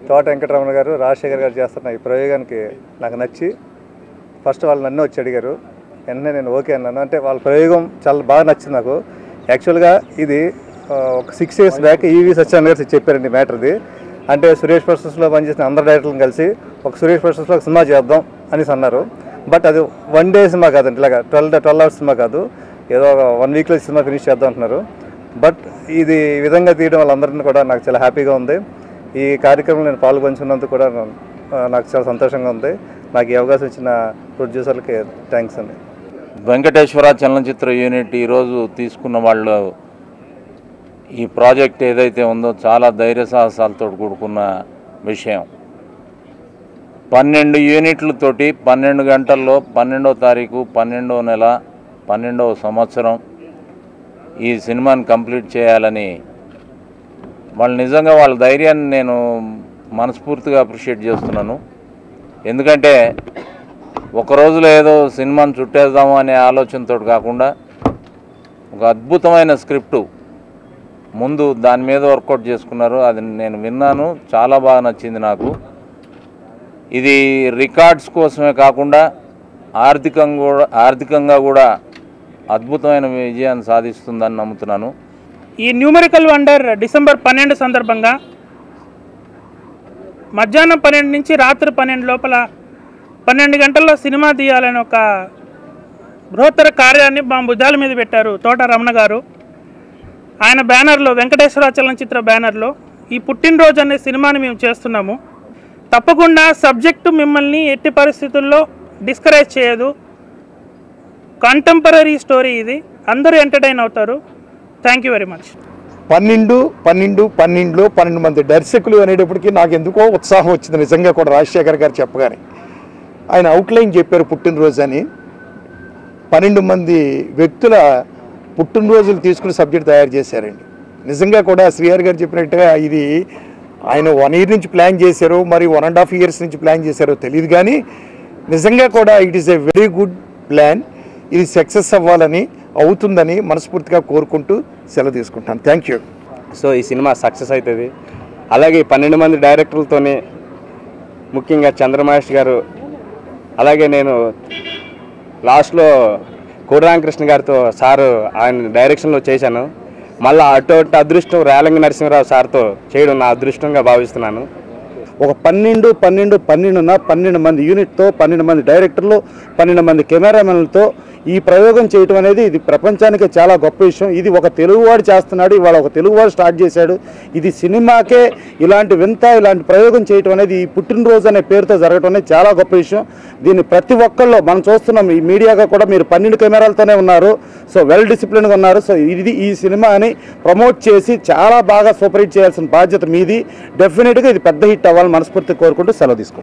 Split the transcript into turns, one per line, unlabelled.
తోట వెంకటరమణ గారు రాజశేఖర్ గారు చేస్తున్న ఈ ప్రయోగానికి నాకు నచ్చి ఫస్ట్ వాళ్ళు నన్ను వచ్చి అడిగారు వెంటనే నేను ఓకే అన్నాను అంటే వాళ్ళ ప్రయోగం చాలా బాగా నచ్చింది నాకు యాక్చువల్గా ఇది ఆ, ఒక six years back EV Satyanarayana గారు చెప్పారండి మ్యాటర్ది అంటే సురేష్ ప్రొసెస్లో పనిచేసిన అందరు డైరెక్టర్లను కలిసి ఒక సురేష్ ప్రొసెస్లో ఒక సినిమా చేద్దాం అనేసి అన్నారు బట్ అది వన్ డే సినిమా కాదండి ఇలాగా ట్వెల్వ్ ట్వెల్వ్ అవర్స్ సినిమా కాదు ఏదో ఒక వన్ వీక్లో సినిమా ఫినిష్ చేద్దాం అంటున్నారు బట్ ఇది ఈ విధంగా తీయడం వాళ్ళందరినీ కూడా నాకు చాలా హ్యాపీగా ఉంది ఈ కార్యక్రమంలో నేను పాల్గొంచున్నందుకు కూడా ఆ, నాకు చాలా సంతోషంగా ఉంది నాకు ఈ అవకాశం ఇచ్చిన ప్రొడ్యూసర్లకి థ్యాంక్స్ అండి
వెంకటేశ్వర చలనచిత్ర యూనిట్ ఈరోజు తీసుకున్న వాళ్ళు ఈ ప్రాజెక్ట్ ఏదైతే ఉందో చాలా ధైర్య సాహసాలతో కూడుకున్న విషయం పన్నెండు యూనిట్లతోటి పన్నెండు గంటల్లో పన్నెండవ తారీఖు పన్నెండవ నెల పన్నెండవ సంవత్సరం ఈ సినిమాని కంప్లీట్ చేయాలని వాళ్ళు నిజంగా వాళ్ళ ధైర్యాన్ని నేను మనస్ఫూర్తిగా అప్రిషియేట్ చేస్తున్నాను ఎందుకంటే ఒక రోజులో ఏదో సినిమాని చుట్టేద్దాము అనే ఆలోచనతో కాకుండా ఒక అద్భుతమైన స్క్రిప్టు ముందు దాని మీద వర్కౌట్ చేసుకున్నారు అది నేను విన్నాను చాలా బాగా నచ్చింది నాకు ఇది రికార్డ్స్ కోసమే కాకుండా ఆర్థికంగా కూడా ఆర్థికంగా కూడా అద్భుతమైన విజయాన్ని సాధిస్తుందని నమ్ముతున్నాను
ఈ న్యూమరికల్ వండర్ డిసెంబర్ పన్నెండు సందర్భంగా మధ్యాహ్నం పన్నెండు నుంచి రాత్రి పన్నెండు లోపల పన్నెండు గంటల్లో సినిమా తీయాలని ఒక బృహత్తర కార్యాన్ని మా భుజాల మీద పెట్టారు తోట రమణ గారు ఆయన బ్యానర్లో వెంకటేశ్వర చలనచిత్ర బ్యానర్లో ఈ పుట్టినరోజు అనే సినిమాని మేము చేస్తున్నాము తప్పకుండా సబ్జెక్టు మిమ్మల్ని ఎట్టి పరిస్థితుల్లో డిస్కరేజ్ చేయదు కంటెంపరీ స్టోరీ ఇది అందరూ ఎంటర్టైన్ అవుతారు థ్యాంక్ యూ వెరీ మచ్
పన్నెండు పన్నెండు పన్నెండులో పన్నెండు మంది దర్శకులు అనేటప్పటికీ నాకు ఎందుకో ఉత్సాహం వచ్చింది నిజంగా కూడా రాజశేఖర్ గారు చెప్పగానే ఆయన అవుట్లైన్ చెప్పారు పుట్టినరోజు అని పన్నెండు మంది వ్యక్తుల పుట్టినరోజులు తీసుకుని సబ్జెక్ట్ తయారు చేశారండి నిజంగా కూడా శ్రీహరి గారు చెప్పినట్టుగా ఇది ఆయన వన్ ఇయర్ నుంచి ప్లాన్ చేశారో మరి వన్ అండ్ హాఫ్ ఇయర్స్ నుంచి ప్లాన్ చేశారో తెలియదు కానీ నిజంగా కూడా it is a very good plan ఇది సక్సెస్ అవ్వాలని అవుతుందని మనస్ఫూర్తిగా కోరుకుంటూ సెలవు తీసుకుంటాను థ్యాంక్ యూ
సో ఈ సినిమా సక్సెస్ అవుతుంది అలాగే ఈ పన్నెండు మంది డైరెక్టర్లతోనే ముఖ్యంగా చంద్రమహేష్ గారు అలాగే నేను లాస్ట్లో కోడిరామకృష్ణ గారితో సారు ఆయన డైరెక్షన్లో చేశాను మళ్ళీ అటువంటి అదృష్టం రేలంగి నరసింహరావు సార్తో చేయడం నా అదృష్టంగా భావిస్తున్నాను
ఒక పన్నెండు పన్నెండు పన్నెండున పన్నెండు మంది యూనిట్తో పన్నెండు మంది డైరెక్టర్లు పన్నెండు మంది కెమెరామెన్లతో ఈ ప్రయోగం చేయటం అనేది ఇది ప్రపంచానికి చాలా గొప్ప విషయం ఇది ఒక తెలుగువాడు చేస్తున్నాడు ఇవాళ ఒక తెలుగువాడు స్టార్ట్ చేశాడు ఇది సినిమాకే ఇలాంటి వింత ఇలాంటి ప్రయోగం చేయటం అనేది ఈ పుట్టినరోజు అనే పేరుతో జరగటం అనేది చాలా గొప్ప విషయం దీన్ని ప్రతి ఒక్కళ్ళు మనం చూస్తున్నాం ఈ మీడియాగా కూడా మీరు పన్నెండు కెమెరాలతోనే ఉన్నారు సో వెల్ డిసిప్లిన్గా ఉన్నారు సో ఇది ఈ సినిమాని ప్రమోట్ చేసి చాలా బాగా సూపర్ హిట్ చేయాల్సిన బాధ్యత మీది డెఫినెట్గా ఇది పెద్ద హిట్ అవ్వాలని మనస్ఫూర్తి కోరుకుంటూ సెలవు తీసుకుంటాం